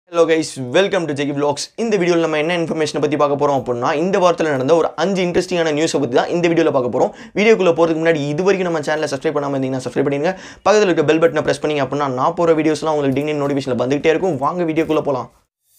hello guys welcome to Jeki vlogs இந்த வீடியோவில் நம்ம என்ன இன்ஃபர்மேஷனை பற்றி பார்க்க போகிறோம் அப்படின்னா இந்த வாரத்தில் நடந்த ஒரு அஞ்சு இன்ட்ரெஸ்டிங்கான நியூஸை பற்றி தான் இந்த வீடியோவில் பார்க்க போகிறோம் வீடியோக்குள்ளே போகிறதுக்கு முன்னாடி இது வரைக்கும் நம்ம சேனலை சப்ஸ்கிரைப் பண்ணாமல் இருந்தீங்கன்னா சப்ஸ்கிரைப் பண்ணிடுங்க பக்கத்தில் இருக்க பெல் பட்டனை ப்ரெஸ் பண்ணீங்க அப்படின்னா நான் போகிற வீடியோஸ்லாம் உங்களுக்கு டிங்னி நோட்டிஃபிகேஷனில் வந்துகிட்டே இருக்கும் வாங்க வீடியோக்குள்ளே போகலாம்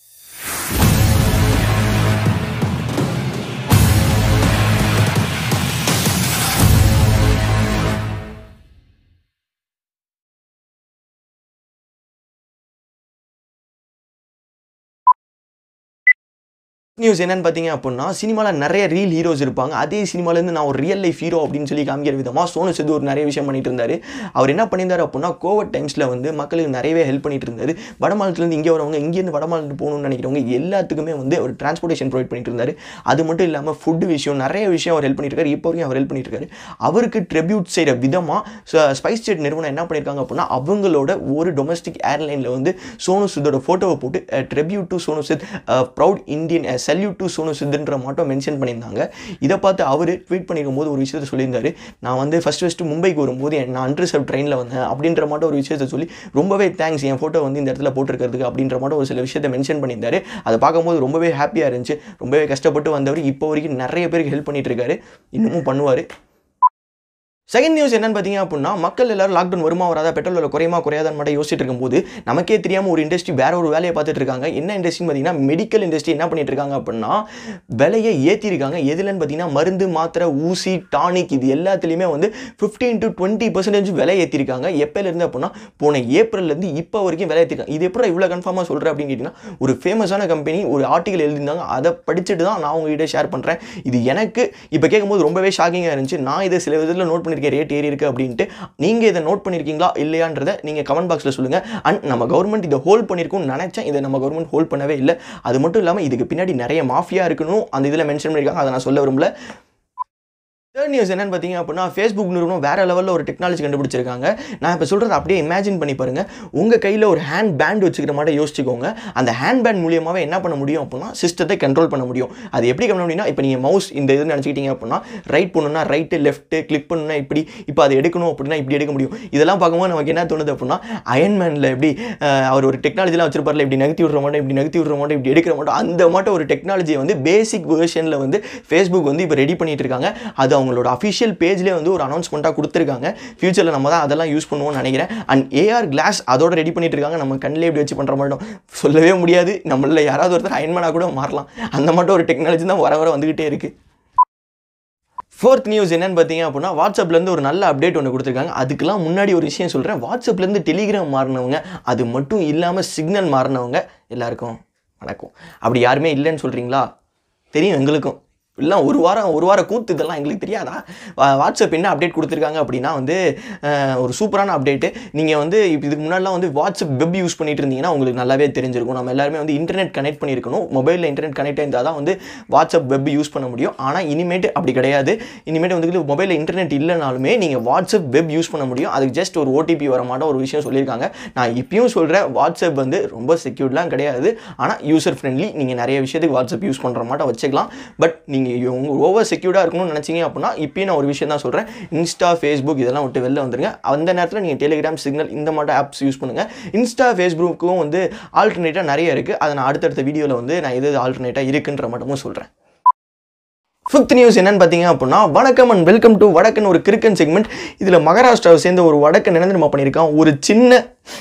நியூஸ் என்னன்னு பார்த்தீங்க அப்படின்னா சினிமாவில் நிறைய ரீல் ஹீரோஸ் இருப்பாங்க அதே சினிமாலேருந்து நான் ஒரு ரியல் லைஃப் ஹீரோ அப்படின்னு சொல்லி காமிக்கிற விதமாக சோனு சித்து ஒரு நிறைய விஷயம் பண்ணிட்டு இருந்தார் அவர் என்ன பண்ணியிருந்தார் அப்படின்னா கோவிட் டைம்ஸில் வந்து மக்களுக்கு நிறையவே ஹெல்ப் பண்ணிட்டு இருந்தார் வடமாநிலத்துலேருந்து இங்கே வரவங்க இங்கேருந்து வடமாநிலத்து போகணும்னு நினைக்கிறவங்க எல்லாத்துக்குமே வந்து ஒரு டிரான்ஸ்போர்ட்டேஷன் ப்ரொவைட் பண்ணிட்டு இருந்தார் அது மட்டும் இல்லாமல் ஃபுட் விஷயம் நிறைய விஷயம் அவர் ஹெல்ப் பண்ணிட்டு இருக்காரு இப்போ வரைக்கும் அவர் ஹெல்ப் பண்ணிட்டு இருக்காரு அவருக்கு ட்ரிபியூட் செய்கிற விதமாக ஸ்பைஸ் ஜெட் நிறுவனம் என்ன பண்ணியிருக்காங்க அப்படின்னா அவங்களோட ஒரு டொமஸ்டிக் ஏர்லைனில் வந்து சோனு சித்தோட ஃபோட்டோவை போட்டு tribute to Sonu Sidh proud Indian salute to Sonu சித்துன்ற மட்டும் மென்ஷன் பண்ணியிருந்தாங்க இதை பார்த்து அவர் ட்வீட் பண்ணிருக்கும் போது ஒரு விஷயத்தை சொல்லியிருந்தாரு நான் வந்து ஃபஸ்ட் ஃபஸ்ட்டு மும்பைக்கு வரும்போது நான் அன்ரிசர்வ் ட்ரெயினில் வந்தேன் அப்படின்ற மட்டும் ஒரு விஷயத்தை சொல்லி ரொம்பவே தேங்க்ஸ் என் ஃபோட்டோ வந்து இந்த இடத்துல போட்டிருக்கிறதுக்கு அப்படின்ற மட்டும் ஒரு சில விஷயத்தை மென்ஷன் பண்ணியிருந்தாரு அதை பார்க்கும்போது ரொம்பவே ஹாப்பியாக இருந்துச்சு ரொம்பவே கஷ்டப்பட்டு வந்தவர் இப்போ வரைக்கும் நிறைய பேருக்கு ஹெல்ப் பண்ணிட்டு இருக்காரு இன்னமும் பண்ணுவார் செகண்ட் நியூஸ் என்னன்னு பார்த்தீங்க அப்படின்னா மக்கள் எல்லாரும் லாக்டவுன் வருமா வராதா பெட்ரோல் விலை குறையுமா குறையாதான்னு மட்டும் யோசிச்சுட்டு இருக்கும்போது நமக்கே தெரியாமல் ஒரு இண்டஸ்ட்ரி வேற ஒரு வேலையை பார்த்துட்டு இருக்காங்க என்ன இண்டஸ்ட்ரின்னு பார்த்தீங்கன்னா மெடிக்கல் இண்டஸ்ட்ரி என்ன பண்ணிட்டு இருக்காங்க அப்படின்னா விலையை ஏற்றிருக்காங்க எதுலன்னு பார்த்தீங்கன்னா மருந்து மாத்திரை ஊசி டானிக் இது எல்லாத்துலேயுமே வந்து ஃபிஃப்டீன் டு டுவெண்ட்டி பர்சன்டேஜ் விலை ஏற்றிருக்காங்க எப்போலேருந்து அப்படின்னா போன ஏப்ரல்லேருந்து இப்போ வரைக்கும் விலை ஏற்றிருக்காங்க இது எப்படி இவ்வளோ கன்ஃபார்மாக சொல்கிறேன் அப்படின்னு கேட்டிங்கன்னா ஒரு ஃபேமஸான கம்பெனி ஒரு ஆர்டிகல் எழுதியிருந்தாங்க அதை படிச்சுட்டு தான் நான் உங்ககிட்ட ஷேர் பண்ணுறேன் இது எனக்கு இப்போ கேட்கும்போது ரொம்பவே ஷாக்கிங்காக இருந்துச்சு நான் இதை சில விதத்தில் நோட் பண்ணியிருக்கேன் ரேட் ஏறி இருக்குது அப்படின்ட்டு நீங்கள் இதை நோட் பண்ணியிருக்கீங்களா இல்லையான்றதை நீங்கள் கமெண்ட் பாக்ஸில் சொல்லுங்கள் அண்ட் நம்ம கவர்மெண்ட் இதை ஹோல்ட் பண்ணியிருக்கும்னு நினச்சேன் இதை நம்ம கவர்மெண்ட் ஹோல்ட் பண்ணவே இல்லை அது மட்டும் இல்லாமல் இதுக்கு பின்னாடி நிறைய மாஃபியா இருக்கணும் அந்த இதில் மென்ஷன் பண்ணியிருக்காங்க அதை நான் சொல்ல விரும்பல தேர்ட் நியூஸ் என்னன்னு பார்த்தீங்க அப்படின்னா ஃபேஸ்புக் நிறுவனம் வேற லெவலில் ஒரு டெக்னாலஜி கண்டுபிடிச்சிருக்காங்க நான் இப்போ சொல்கிறத அப்படியே இமேஜின் பண்ணி பாருங்க உங்கள் கையில் ஒரு ஹேண்ட் பேண்ட் வச்சுக்கிற மாதிரி யோசிச்சுக்கோங்க அந்த ஹேண்ட் பேண்ட் மூலியமாகவே என்ன பண்ண முடியும் அப்படின்னா சிஸ்டத்தை கண்ட்ரோல் பண்ண முடியும் அது எப்படி பண்ண முடியும்னா இப்போ நீங்கள் மவுஸ் இந்த இது நினச்சிக்கிட்டீங்க அப்படின்னா ரைட் பண்ணணும்னா ரைட்டு லெஃப்ட்டு கிளிக் பண்ணணும்னா இப்படி இப்போ அதை எடுக்கணும் அப்படின்னா இப்படி எடுக்க முடியும் இதெல்லாம் பார்க்கும்போது நமக்கு என்ன தோணுது அப்படின்னா அயன்மேனில் எப்படி அஹ், அவர் ஒரு டெக்னாலஜிலாம் வச்சிருப்பார்ல இப்படி நகர்த்தி விட்ற மாட்டோம் இப்படி நகர்த்தி விட்ற மாட்டோம் இப்படி எடுக்கிற மாட்டோம் அந்த மாட்டோம் ஒரு டெக்னாலஜியை வந்து பேசிக் வெர்ஷனில் வந்து ஃபேஸ்புக் வந்து இப்போ ரெடி பண்ணிட்டு இருக்காங்க அது அவங்களோட அஃபிஷியல் பேஜ்லேயே வந்து ஒரு அனௌன்ஸ்மெண்ட்டாக கொடுத்துருக்காங்க ஃபியூச்சரில் நம்ம தான் அதெல்லாம் யூஸ் பண்ணுவோம்னு நினைக்கிறேன் அண்ட் ஏஆர் கிளாஸ் அதோட ரெடி பண்ணிட்டு இருக்காங்க நம்ம கண்ணிலே இப்படி வச்சு பண்ணுற மாட்டோம் சொல்லவே முடியாது நம்மள யாராவது ஒருத்தர் அயன்மேனாக கூட மாறலாம் அந்த மட்டும் ஒரு டெக்னாலஜி தான் வர வர வந்துக்கிட்டே இருக்குது ஃபோர்த் நியூஸ் என்னன்னு பார்த்தீங்க அப்படின்னா வாட்ஸ்அப்லேருந்து ஒரு நல்ல அப்டேட் ஒன்று கொடுத்துருக்காங்க அதுக்கெல்லாம் முன்னாடி ஒரு விஷயம் சொல்கிறேன் வாட்ஸ்அப்லேருந்து டெலிகிராம் மாறினவங்க அது மட்டும் இல்லாமல் சிக்னல் மாறினவங்க எல்லாருக்கும் வணக்கம் அப்படி யாருமே இல்லைன்னு சொல்கிறீங்களா தெரியும் எங்களுக்கும் எல்லாம் ஒரு வாரம் ஒரு வாரம் கூத்து இதெல்லாம் எங்களுக்கு தெரியாதா வா- வாட்ஸ்அப் என்ன அப்டேட் கொடுத்துருக்காங்க அப்படின்னா வந்து அஹ், ஒரு சூப்பரான அப்டேட்டு நீங்கள் வந்து இப்போ இதுக்கு முன்னாடிலாம் வந்து வாட்ஸ்அப் வெப் யூஸ் பண்ணிட்டு இருந்தீங்கன்னா உங்களுக்கு நல்லாவே தெரிஞ்சிருக்கும் நம்ம எல்லாருமே வந்து இன்டர்நெட் கனெக்ட் பண்ணியிருக்கணும் மொபைலில் இன்டர்நெட் கனெக்ட் இருந்தால் தான் வந்து வாட்ஸ்அப் வெப் யூஸ் பண்ண முடியும் ஆனால் இனிமேட்டு அப்படி கிடையாது இனிமேட்டு வந்து மொபைலில் இன்டர்நெட் இல்லைனாலுமே நீங்கள் வாட்ஸ்அப் வெப் யூஸ் பண்ண முடியும் அதுக்கு ஜஸ்ட் ஒரு ஓடிபி வர மாட்டோம் ஒரு விஷயம் சொல்லியிருக்காங்க நான் இப்பயும் சொல்கிறேன் வாட்ஸ்அப் வந்து ரொம்ப செக்யூர்ட்லாம் கிடையாது ஆனால் யூசர் ஃப்ரெண்ட்லி நீங்கள் நிறைய விஷயத்துக்கு வாட்ஸ்அப் யூஸ் பண்ணுற மாட்டோம் வச்சுக்கலாம் பட் நீங்கள் உங்கள் ஓவர் செக்யூர்டாக இருக்கணும்னு நினச்சிங்க அப்படின்னா இப்பயும் நான் ஒரு விஷயம் தான் சொல்கிறேன் இன்ஸ்டா ஃபேஸ்புக் இதெல்லாம் விட்டு வெளில வந்துருங்க அந்த நேரத்தில் நீங்கள் டெலிகிராம் சிக்னல் இந்த மாதிரி ஆப்ஸ் யூஸ் பண்ணுங்கள் இன்ஸ்டா ஃபேஸ்புக்கும் வந்து ஆல்டர்னேட்டாக நிறைய இருக்குது அதை நான் அடுத்தடுத்த வீடியோவில் வந்து நான் எது ஆல்டர்னேட்டாக இருக்குன்ற மட்டுமும் சொல்கிறேன் ஃபிஃப்த் நியூஸ் என்னன்னு பார்த்தீங்க அப்படின்னா வணக்கம் அண்ட் வெல்கம் டு வடக்கன் ஒரு கிரிக்கன் செக்மெண்ட் இதில் மகாராஷ்டிராவை சேர்ந்த ஒரு வடக்கன் என்ன தெரியுமா பண்ணியிருக்கான் ஒரு சின்ன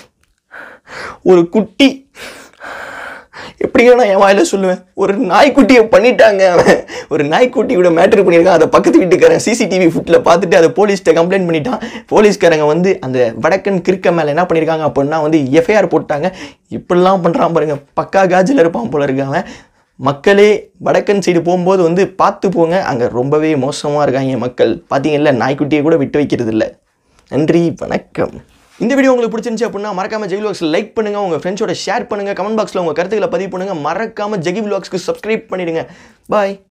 ஒரு குட்டி எப்படிங்க நான் என் வாயில சொல்லுவேன் ஒரு நாய்க்குட்டியை பண்ணிட்டாங்க அவன் ஒரு நாய்க்குட்டியோட மேட்ரு பண்ணியிருக்கான் அதை பக்கத்து வீட்டுக்காரன் சிசிடிவி ஃபுட்டில் பார்த்துட்டு அதை போலீஸ்கிட்ட கம்ப்ளைண்ட் பண்ணிட்டான் போலீஸ்காரங்க வந்து அந்த வடக்கன் கிறுக்க மேலே என்ன பண்ணியிருக்காங்க அப்படின்னா வந்து எஃப்ஐஆர் போட்டாங்க இப்படிலாம் பண்ணுறான் பாருங்க பக்கா காஜில் இருப்பான் போல இருக்காங்க மக்களே வடக்கன் சைடு போகும்போது வந்து பார்த்து போங்க அங்கே ரொம்பவே மோசமாக இருக்காங்க மக்கள் பார்த்தீங்கல்ல நாய்க்குட்டியை கூட விட்டு வைக்கிறது இல்லை நன்றி வணக்கம் இந்த வீடியோ உங்களுக்கு பிடிச்சிருந்துச்சு அப்படின்னா மறக்காம ஜெகி vlogs லைக் பண்ணுங்க உங்க ஃப்ரெண்ட்ஸோட ஷேர் பண்ணுங்க கமெண்ட் பாக்ஸ்ல உங்க கருத்துக்களை பதிவு பண்ணுங்க மறக்காம ஜெகி vlogsக்கு சப்ஸ்கிரைப் பண்ணிடுங்க பாய்